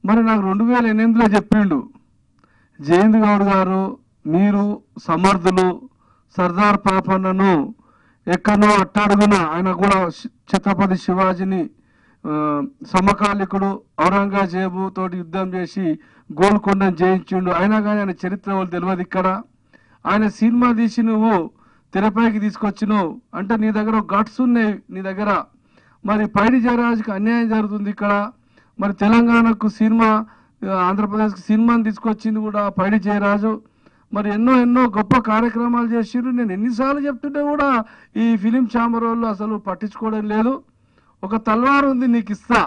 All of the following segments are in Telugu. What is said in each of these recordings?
మరి నాకు రెండు వేల ఎనిమిదిలో చెప్పిండు జయంత్ గౌడ్ గారు మీరు సమర్థులు సర్దార్ పాపన్నను ఎక్కడో అట్టడుగున ఆయన కూడా శి- ఛత్రపతి శివాజీని ఆ, సమకాలికుడు ఔరంగజేబు తోటి యుద్ధం చేసి గోల్కొండను జయించిండు అయినా కానీ ఆయన చరిత్ర వాళ్ళు తెలియదు ఇక్కడ ఆయన సినిమా తీసి నువ్వు తెరపైకి తీసుకొచ్చినావు అంటే నీ దగ్గర గట్స్ ఉన్నాయి నీ దగ్గర మరి పైడి జయరాజుకి అన్యాయం జరుగుతుంది ఇక్కడ మరి తెలంగాణకు సినిమా ఆ, ఆంధ్రప్రదేశ్కి సినిమాని తీసుకొచ్చింది కూడా పైడి జయరాజు మరి ఎన్నో ఎన్నో గొప్ప కార్యక్రమాలు చేసిండ్రు నేను ఎన్నిసార్లు చెప్తుంటే కూడా ఈ ఫిలిం ఛాంబర్ వాళ్ళు అసలు పట్టించుకోవడం లేదు ఒక తల్వార్ ఉంది నీకు ఇస్తా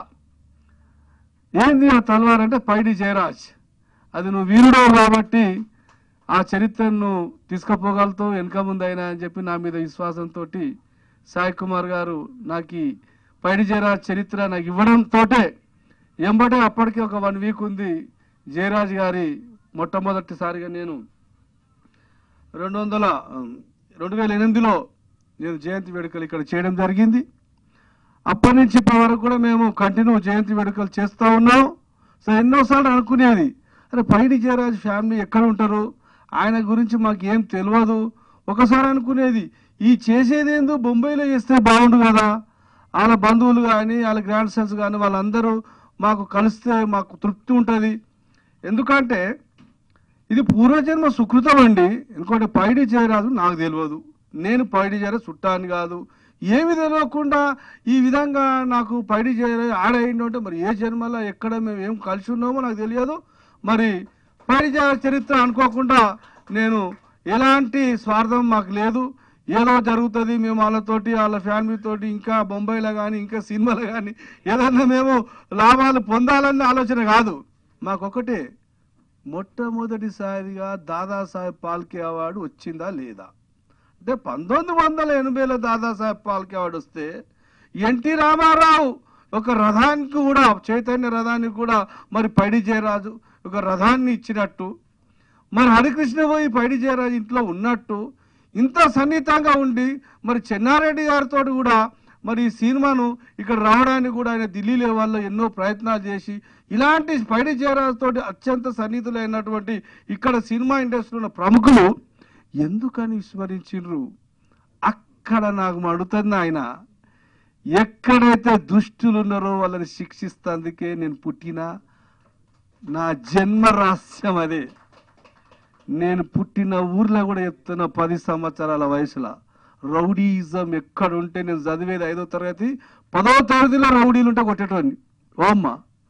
ఏంది ఆ తల్వార్ అంటే పైడి జయరాజ్ అది నువ్వు వీరుడవు కాబట్టి ఆ చరిత్రను తీసుకుపోగలుగుతావు వెనక ముందు అయినా అని చెప్పి నా మీద విశ్వాసంతో సాయి కుమార్ గారు నాకు ఈ పైడి జయరాజ్ చరిత్ర నాకు ఇవ్వడంతో ఎంబటే అప్పటికి ఒక వన్ వీక్ ఉంది జయరాజ్ గారి మొట్టమొదటిసారిగా నేను రెండు వందల రెండు వేల ఎనిమిదిలో నేను జయంతి వేడుకలు ఇక్కడ చేయడం జరిగింది అప్పటి నుంచి ఇప్పటి వరకు కూడా మేము కంటిన్యూ జయంతి వేడుకలు చేస్తూ ఉన్నాం సో ఎన్నోసార్లు అనుకునేది అరే పైడి జయరాజ్ ఫ్యామిలీ ఎక్కడ ఉంటారు ఆయన గురించి మాకు ఏం తెలియదు ఒకసారి అనుకునేది ఈ చేసేది ఏందో బొంబాయిలో చేస్తే బాగుండు కదా వాళ్ళ బంధువులు కానీ వాళ్ళ గ్రాండ్ సన్స్ కానీ వాళ్ళందరూ మాకు కలిస్తే మాకు తృప్తి ఉంటుంది ఎందుకంటే ఇది పూర్వజన్మ సుకృతం అండి ఎందుకంటే పైడి జయరాజు నాకు తెలియదు నేను పైడి జయరాజు చుట్టాను కాదు ఏమి తెలియకుండా ఈ విధంగా నాకు పైడి జయరాజు ఆడైండు అంటే మరి ఏ జన్మలో ఎక్కడ మేము ఏం కలిసి ఉన్నామో నాకు తెలియదు మరి పైడి జయరాజు చరిత్ర అనుకోకుండా నేను ఎలాంటి స్వార్థం మాకు లేదు ఏదో జరుగుతుంది మేము వాళ్ళతోటి వాళ్ళ ఫ్యామిలీతోటి ఇంకా బొంబాయిలో కానీ ఇంకా సినిమాలో కానీ ఏదన్నా మేము లాభాలు పొందాలన్న ఆలోచన కాదు మాకొకటే మొట్టమొదటిసారిగా దాదాసాహెబ్ పాల్కే అవార్డు వచ్చిందా లేదా అంటే పంతొమ్మిది వందల ఎనభైలో దాదాసాహెబ్ పాల్కే అవార్డు వస్తే ఎన్టీ రామారావు ఒక రథానికి కూడా చైతన్య రథానికి కూడా మరి పైడి జయరాజు ఒక రథాన్ని ఇచ్చినట్టు మరి హరికృష్ణ పోయి పైడి జయరాజు ఇంట్లో ఉన్నట్టు ఇంత సన్నిహితంగా ఉండి మరి చెన్నారెడ్డి గారితో కూడా మరి ఈ సినిమాను ఇక్కడ రావడానికి కూడా ఆయన ఢిల్లీ లెవెల్లో ఎన్నో ప్రయత్నాలు చేసి ఇలాంటి పైడి జయరాజు తోటి అత్యంత సన్నిహితులైనటువంటి ఇక్కడ సినిమా ఇండస్ట్రీలో ఉన్న ప్రముఖులు ఎందుకని విస్మరించిండ్రు అక్కడ నాకు మడుతుంది ఆయన ఎక్కడైతే దుష్టులు ఉన్నారో వాళ్ళని శిక్షిస్తందుకే నేను పుట్టినా నా జన్మ రహస్యం అదే నేను పుట్టిన ఊర్లో కూడా చెప్తున్నా పది సంవత్సరాల వయసులో రౌడీయిజం ఎక్కడ ఉంటే నేను చదివేది ఐదో తరగతి పదో తరగతిలో రౌడీలు ఉంటే కొట్టేటోని ఓమ్మ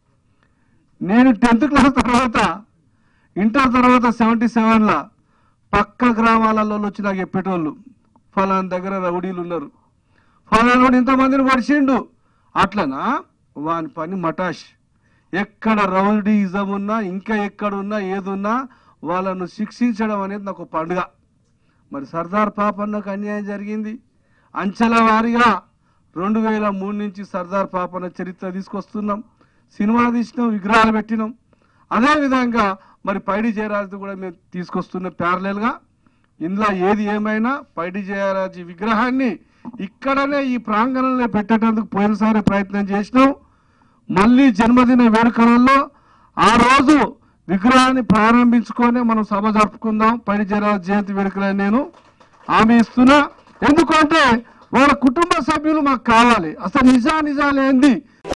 నేను టెన్త్ క్లాస్ తర్వాత ఇంటర్ తర్వాత సెవెంటీ సెవెన్లో పక్క గ్రామాలలో వచ్చి నాకు చెప్పేటోళ్ళు ఫలానా దగ్గర రౌడీలు ఉన్నారు ఫలానా వాడు ఇంతమందిని పడిచిండు అట్లనా వాని పని మటాష్ ఎక్కడ రౌడీయిజం ఉన్నా ఇంకా ఎక్కడ ఉన్నా ఏదున్నా వాళ్ళను శిక్షించడం అనేది నాకు పండుగ మరి సర్దార్ పాపన్నకు అన్యాయం జరిగింది అంచెల వారీగా రెండు వేల మూడు నుంచి సర్దార్ పాపన్న చరిత్ర తీసుకొస్తున్నాం సినిమా తీసినాం విగ్రహాలు పెట్టినాం అదేవిధంగా మరి పైడి జయరాజు కూడా మేము తీసుకొస్తున్నాం ప్యారలల్గా ఇందులో ఏది ఏమైనా పైడి జయరాజు విగ్రహాన్ని ఇక్కడనే ఈ ప్రాంగణంలో పెట్టేటందుకు పోయినసారి ప్రయత్నం చేసినాం మళ్ళీ జన్మదిన వేడుకలలో ఆ రోజు విగ్రహాన్ని ప్రారంభించుకొని మనం సభ జరుపుకుందాం పైడి జయరాజు జయంతి వేడుకలని నేను హామీ ఇస్తున్నా ఎందుకంటే వాళ్ళ కుటుంబ సభ్యులు మాకు కావాలి అసలు నిజా నిజాలు ఏంది